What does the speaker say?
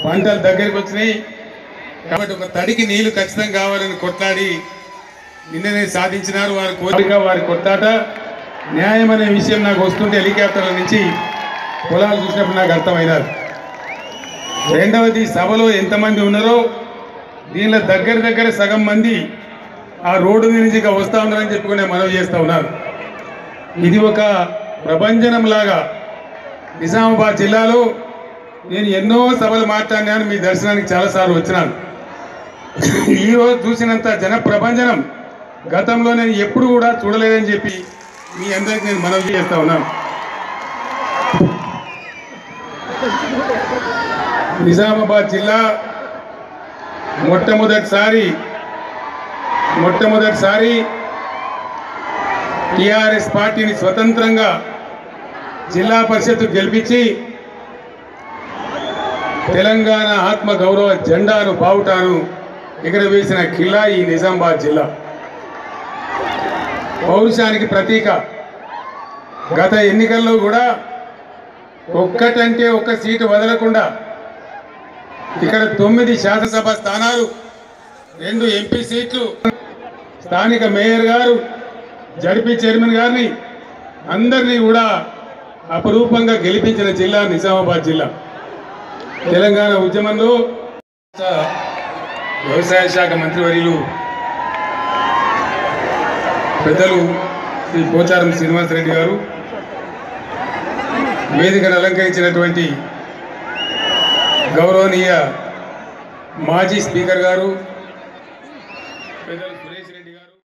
పంటలు దగ్గరికి వచ్చినాయి కాబట్టి ఒక తడికి నీళ్లు ఖచ్చితంగా కావాలని కొట్లాడి నిన్ననే సాధించినారు వారి కోరిక వారి కొట్లాట న్యాయం అనే విషయం నాకు వస్తుంటే హెలికాప్టర్ల నుంచి పొలాలు చూసినప్పుడు నాకు అర్థమైనారు రెండవది సభలో ఎంతమంది ఉన్నారో దీనిలో దగ్గర దగ్గర సగం మంది ఆ రోడ్డు మీద నుంచి ఇక వస్తూ ఉన్నారని చెప్పుకునే మనవి చేస్తూ ఉన్నారు ఇది ఒక ప్రభంజనం లాగా నిజామాబాద్ జిల్లాలో నేను ఎన్నో సభలు మాట్లాడినాను మీ దర్శనానికి చాలాసార్లు వచ్చినాను ఈరోజు చూసినంత జన ప్రభంజనం గతంలో నేను ఎప్పుడు కూడా చూడలేదని చెప్పి మీ అందరికి నేను మనవి చేస్తా ఉన్నాను నిజామాబాద్ జిల్లా మొట్టమొదటిసారి మొట్టమొదటిసారి టిఆర్ఎస్ పార్టీని స్వతంత్రంగా జిల్లా పరిషత్ గెలిపించి తెలంగాణ ఆత్మ గౌరవ జెండాను బావుటాను ఎగరవేసిన కిల్లా ఈ నిజామాబాద్ జిల్లా పౌరుషానికి ప్రతీక గత ఎన్నికల్లో కూడా ఒక్కటంటే ఒక్క సీటు వదలకుండా ఇక్కడ తొమ్మిది శాసనసభ స్థానాలు రెండు ఎంపీ సీట్లు స్థానిక మేయర్ గారు జడ్పీ చైర్మన్ గారిని అందరినీ కూడా అపరూపంగా గెలిపించిన జిల్లా నిజామాబాద్ జిల్లా తెలంగాణ ఉద్యమంలో వ్యవసాయ శాఖ మంత్రివర్యులు పెద్దలు శ్రీ పోచారం శ్రీనివాసరెడ్డి గారు వేదికను అలంకరించినటువంటి గౌరవనీయ మాజీ స్పీకర్ గారు పెద్దలు సురేష్ రెడ్డి గారు